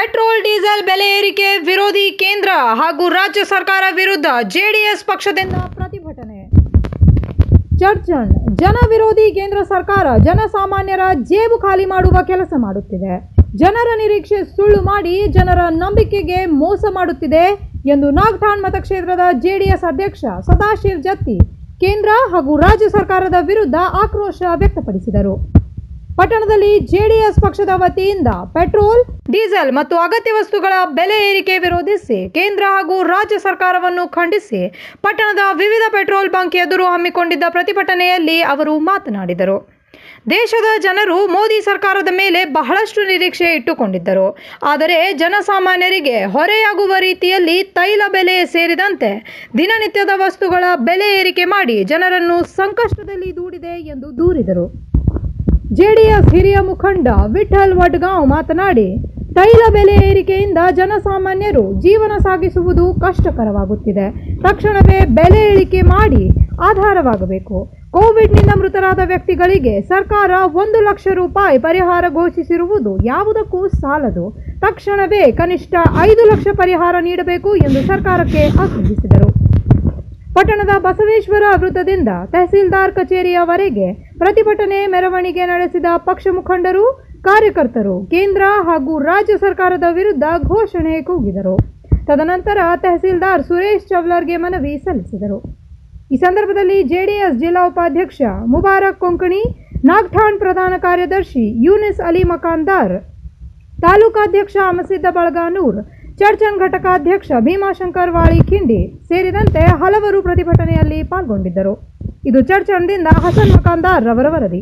petrol diesel ಬೆಲೆ ಏರಿಕೆ ವಿರೋಧಿ ಕೇಂದ್ರ ಹಾಗೂ ರಾಜ್ಯ ಸರ್ಕಾರ ವಿರುದ್ಧ ಜೆಡಿಎಸ್ ಪಕ್ಷದಿಂದ ಪ್ರತಿಭಟನೆ ಚರ್ಚನ್ ಜನ ವಿರೋಧಿ ಕೇಂದ್ರ ಸರ್ಕಾರ ಜನಸಾಮಾನ್ಯರ ಜೇಬು ಖಾಲಿ ಮಾಡುವ ಕೆಲಸ ಮಾಡುತ್ತಿದೆ ಜನರ ನಿರೀಕ್ಷೆ ಸುಳ್ಳು ಮಾಡಿ ಜನರ ನಂಬಿಕೆಗೆ ಮೋಸ ಮಾಡುತ್ತಿದೆ ಎಂದು ನಾಗ್ಠಾಣ್ ಮತಕ್ಷೇತ್ರದ ಜೆಡಿಎಸ್ ಅಧ್ಯಕ್ಷ ಸದಾಶಿವ್ ಜತ್ತಿ ಕೇಂದ್ರ ಹಾಗೂ ರಾಜ್ಯ ಸರ್ಕಾರದ ವಿರುದ್ಧ ಆಕ್ರೋಶ ವ್ಯಕ್ತಪಡಿಸಿದರು ಪಟ್ಟಣದಲ್ಲಿ ಜೆಡಿಎಸ್ ಪಕ್ಷದ ವತಿಯಿಂದ ಪೆಟ್ರೋಲ್ ಡೀಸೆಲ್ ಮತ್ತು ಅಗತ್ಯ ವಸ್ತುಗಳ ಬೆಲೆ ಏರಿಕೆ ವಿರೋಧಿಸಿ ಕೇಂದ್ರ ಹಾಗೂ ರಾಜ್ಯ ಸರ್ಕಾರವನ್ನು ಖಂಡಿಸಿ ಪಟ್ಟಣದ ವಿವಿಧ ಪೆಟ್ರೋಲ್ ಬಂಕ್ ಎದುರು ಹಮ್ಮಿಕೊಂಡಿದ್ದ ಪ್ರತಿಭಟನೆಯಲ್ಲಿ ಅವರು ಮಾತನಾಡಿದರು ದೇಶದ ಜನರು ಮೋದಿ ಸರ್ಕಾರದ ಮೇಲೆ ಬಹಳಷ್ಟು ನಿರೀಕ್ಷೆ ಇಟ್ಟುಕೊಂಡಿದ್ದರು ಆದರೆ ಜನಸಾಮಾನ್ಯರಿಗೆ ಹೊರೆಯಾಗುವ ರೀತಿಯಲ್ಲಿ ತೈಲ ಬೆಲೆ ಸೇರಿದಂತೆ ದಿನನಿತ್ಯದ ವಸ್ತುಗಳ ಬೆಲೆ ಏರಿಕೆ ಮಾಡಿ ಜನರನ್ನು ಸಂಕಷ್ಟದಲ್ಲಿ ದೂಡಿದೆ ಎಂದು ದೂರಿದರು ಜೆಡಿಎಸ್ ಹಿರಿಯ ಮುಖಂಡ ವಿಠಲ್ ವಡ್ಗಾಂವ್ ಮಾತನಾಡಿ ತೈಲ ಬೆಲೆ ಏರಿಕೆಯಿಂದ ಜನಸಾಮಾನ್ಯರು ಜೀವನ ಸಾಗಿಸುವುದು ಕಷ್ಟಕರವಾಗುತ್ತಿದೆ ತಕ್ಷಣವೇ ಬೆಲೆ ಇಳಿಕೆ ಮಾಡಿ ಆಧಾರವಾಗಬೇಕು ಕೋವಿಡ್ನಿಂದ ಮೃತರಾದ ವ್ಯಕ್ತಿಗಳಿಗೆ ಸರ್ಕಾರ ಒಂದು ಲಕ್ಷ ರೂಪಾಯಿ ಪರಿಹಾರ ಘೋಷಿಸಿರುವುದು ಯಾವುದಕ್ಕೂ ಸಾಲದು ತಕ್ಷಣವೇ ಕನಿಷ್ಠ ಐದು ಲಕ್ಷ ಪರಿಹಾರ ನೀಡಬೇಕು ಎಂದು ಸರ್ಕಾರಕ್ಕೆ ಆಗ್ರಹಿಸಿದರು ಪಟ್ಟಣದ ಬಸವೇಶ್ವರ ವೃತ್ತದಿಂದ ತಹಸೀಲ್ದಾರ್ ಕಚೇರಿಯವರೆಗೆ ಪ್ರತಿಭಟನೆ ಮೆರವಣಿಗೆ ನಡೆಸಿದ ಪಕ್ಷ ಮುಖಂಡರು ಕಾರ್ಯಕರ್ತರು ಕೇಂದ್ರ ಹಾಗೂ ರಾಜ್ಯ ಸರ್ಕಾರದ ವಿರುದ್ಧ ಘೋಷಣೆ ಕೂಗಿದರು ತದನಂತರ ತಹಸೀಲ್ದಾರ್ ಸುರೇಶ್ ಚವ್ಲರ್ಗೆ ಮನವಿ ಸಲ್ಲಿಸಿದರು ಈ ಸಂದರ್ಭದಲ್ಲಿ ಜೆಡಿಎಸ್ ಜಿಲ್ಲಾ ಉಪಾಧ್ಯಕ್ಷ ಮುಬಾರಕ್ ಕೊಂಕಣಿ ನಾಗ್ಠಾಣ್ ಪ್ರಧಾನ ಕಾರ್ಯದರ್ಶಿ ಯೂನಿಸ್ ಅಲಿ ಮಕಾಂದಾರ್ ತಾಲೂಕಾಧ್ಯಕ್ಷ ಅಮಸಿದ್ದ ಬಳಗಾನೂರ್ ಚರ್ಚನ್ ಘಟಕಾಧ್ಯಕ್ಷ ಭೀಮಾಶಂಕರ್ ವಾಳಿ ಖಿಂಡಿ ಸೇರಿದಂತೆ ಹಲವರು ಪ್ರತಿಭಟನೆಯಲ್ಲಿ ಪಾಲ್ಗೊಂಡಿದ್ದರು ಇದು ಚರ್ಚನ್ದಿಂದ ಹಸನ್ ಮಕಾಂದಾರ್ ರವರ ವರದಿ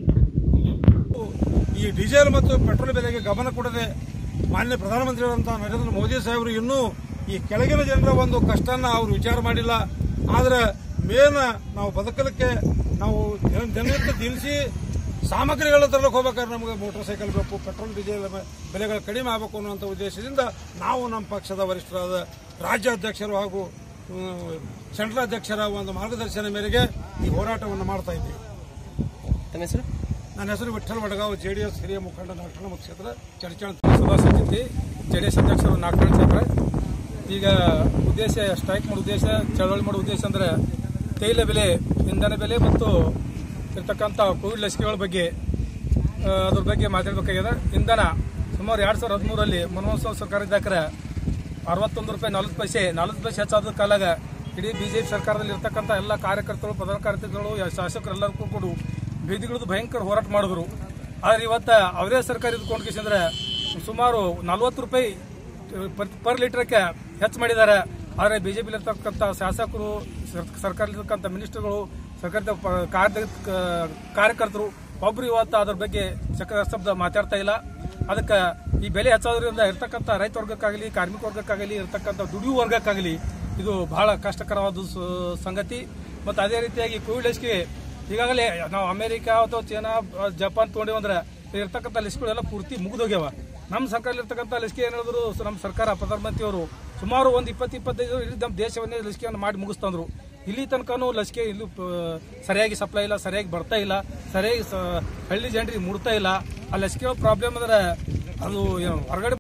ಈ ಡೀಸೆಲ್ ಮತ್ತು ಪೆಟ್ರೋಲ್ ಬೆಲೆಗೆ ಗಮನ ಕೊಡದೆ ಮಾನ್ಯ ಪ್ರಧಾನಮಂತ್ರಿಗಳಂತಹ ನರೇಂದ್ರ ಮೋದಿ ಸಾಹೇಬರು ಇನ್ನೂ ಈ ಕೆಳಗಿನ ಜನರ ಒಂದು ಕಷ್ಟನ ಅವರು ವಿಚಾರ ಮಾಡಿಲ್ಲ ಆದ್ರೆ ಮೇನ್ ನಾವು ಬದುಕಲಿಕ್ಕೆ ನಾವು ದಿನ- ದಿನನಿತ್ಯ ದಿನಸಿ ಸಾಮಗ್ರಿಗಳ ತರಲಿಕ್ಕೆ ಹೋಗ್ಬೇಕಾದ್ರೆ ನಮಗೆ ಮೋಟಾರ್ ಸೈಕಲ್ ಬೇಕು ಪೆಟ್ರೋಲ್ ಡೀಸೆಲ್ ಬೆಲೆಗಳು ಕಡಿಮೆ ಆಗಬೇಕು ಅನ್ನುವಂಥ ಉದ್ದೇಶದಿಂದ ನಾವು ನಮ್ಮ ಪಕ್ಷದ ವರಿಷ್ಠರಾದ ರಾಜ್ಯಾಧ್ಯಕ್ಷರು ಹಾಗೂ ಹ್ಮ್, ಸೆಂಟ್ರಲ್ ಅಧ್ಯಕ್ಷರ ಒಂದು ಮಾರ್ಗದರ್ಶನ ಮೇರೆಗೆ ಈ ಹೋರಾಟವನ್ನು ಮಾಡ್ತಾ ಇದ್ದೀವಿ ತಮ್ಮ ಹೆಸರು ನನ್ನ ಹೆಸರು ವಿಠಲ್ ವಡಗಾವ್ ಜೆಡಿಎಸ್ ಹಿರಿಯ ಮುಖಂಡ ನಾಗಠಾಣ ಕ್ಷೇತ್ರ ಚರ್ಚಾ ಸುಭಾಷ್ ಜೊತೆ ಜೆಡಿಎಸ್ ಅಧ್ಯಕ್ಷರು ನಾಗರಾಜ್ ಕ್ಷೇತ್ರ ಈಗ ಉದ್ದೇಶ ಸ್ಟ್ರೈಕ್ ಮಾಡೋ ಉದ್ದೇಶ ಚಳವಳಿ ಮಾಡೋ ಉದ್ದೇಶ ಅಂದ್ರೆ ತೈಲ ಬೆಲೆ ಇಂಧನ ಬೆಲೆ ಮತ್ತು ಇರ್ತಕ್ಕಂಥ ಕೋವಿಡ್ ಲಸಿಕೆಗಳ ಬಗ್ಗೆ ಆ, ಅದ್ರ ಬಗ್ಗೆ ಮಾತಾಡಬೇಕಾಗ್ಯದ ಇಂಧನ ಸುಮಾರು ಎರಡ್ ಸಾವಿರದ ಹದಿಮೂರಲ್ಲಿ ಮನಮೋಹನ್ ಸಿಂಗ್ ಸರ್ಕಾರ ಇದ್ದಾಕ್ರೆ ಅರವತ್ತೊಂದು ರೂಪಾಯಿ ನಲ್ವತ್ತು ಪೈಸೆ ನಲ್ವತ್ತು ಪೈಸೆ ಹೆಚ್ಚಾದ ಕಾಲಾಗ ಇಡೀ ಬಿಜೆಪಿ ಸರ್ಕಾರದಲ್ಲಿ ಇರ್ತಕ್ಕಂಥ ಎಲ್ಲ ಕಾರ್ಯಕರ್ತರು ಪ್ರಧಾನ ಕಾರ್ಯಕರ್ತರು ಶಾಸಕರೆಲ್ಲರಿಗೂ ಕೂಡ ಬೀದಿಗಳದ್ದು ಭಯಂಕರ ಹೋರಾಟ ಮಾಡಿದ್ರು ಆದ್ರೆ ಇವತ್ತ ಅವರೇ ಸರ್ಕಾರ ಇದ್ಕೊಂಡು ಕೇಸಂದ್ರೆ ಸುಮಾರು ನಲ್ವತ್ತು ರೂಪಾಯಿ ಪರ್ ಲೀಟರ್ಗೆ ಹೆಚ್ಚು ಮಾಡಿದ್ದಾರೆ ಆದರೆ ಬಿಜೆಪಿ ಇರ್ತಕ್ಕಂಥ ಶಾಸಕರು ಸರ್ಕಾರದಕ್ಕಂಥ ಮಿನಿಸ್ಟರ್ಗಳು ಸರ್ಕಾರದ ಪ- ಕಾರ್ಯ ಕ- ಕಾರ್ಯಕರ್ತರು ಒಬ್ರು ಇವತ್ತು ಅದ್ರ ಬಗ್ಗೆ ಚಕ್ರ ಶಬ್ದ ಮಾತಾಡ್ತಾ ಇಲ್ಲ ಅದಕ್ಕೆ ಈ ಬೆಲೆ ಹೆಚ್ಚಾದ್ರಿಂದ ಇರ್ತಕ್ಕಂಥ ರೈತ ವರ್ಗಕ್ಕಾಗಲಿ ಕಾರ್ಮಿಕ ವರ್ಗಕ್ಕಾಗಲಿ ಇರ್ತಕ್ಕಂಥ ದುಡಿಯುವ ವರ್ಗಕ್ಕಾಗಲಿ ಇದು ಬಹಳ ಕಷ್ಟಕರವಾದ ಸ- ಸಂಗತಿ ಮತ್ತು ಅದೇ ರೀತಿಯಾಗಿ ಕೋವಿಡ್ ಲಸಿಕೆ ಈಗಾಗಲೇ ನಾವು ಅಮೆರಿಕ ಅಥವಾ ಚೀನಾ ಅಹ್, ಜಪಾನ್ ತಗೊಂಡಿವಿ ಅಂದ್ರೆ ಇರ್ತಕ್ಕಂಥ ಲಸಿಕೆಗಳೆಲ್ಲ ಪೂರ್ತಿ ಮುಗಿದೋಗ್ಯಾವ ನಮ್ಮ ಸರ್ಕಾರ ಇರ್ತಕ್ಕಂಥ ಲಸಿಕೆ ಏನ್ ಹೇಳಿದ್ರು ಸ- ನಮ್ಮ ಸರ್ಕಾರ ಪ್ರಧಾನಮಂತ್ರಿಯವರು ಸುಮಾರು ಒಂದು ಇಪ್ಪತ್ತು ಇಪ್ಪತ್ತೈದು ಇಡೀ ನಮ್ಮ ದೇಶವನ್ನೇ ಲಸಿಕೆಯನ್ನು ಮಾಡಿ ಮುಗಿಸ್ತಂದ್ರು ಇಲ್ಲಿ ತನಕನೂ ಲಸಿಕೆ ಇಲ್ಲಿ ಪ- ಸರಿಯಾಗಿ ಸಪ್ಲೈ ಇಲ್ಲ ಸರಿಯಾಗಿ ಬರ್ತಾ ಇಲ್ಲ ಸರಿಯಾಗಿ ಸ- ಹಳ್ಳಿ ಜನರಿಗೆ ಮುಡ್ತಾ ಇಲ್ಲ ಆ ಲಸಿಕೆ ಪ್ರಾಬ್ಲಮ್ ಅಂದ್ರೆ ಅದು ಏನು ಹೊರಗಡೆ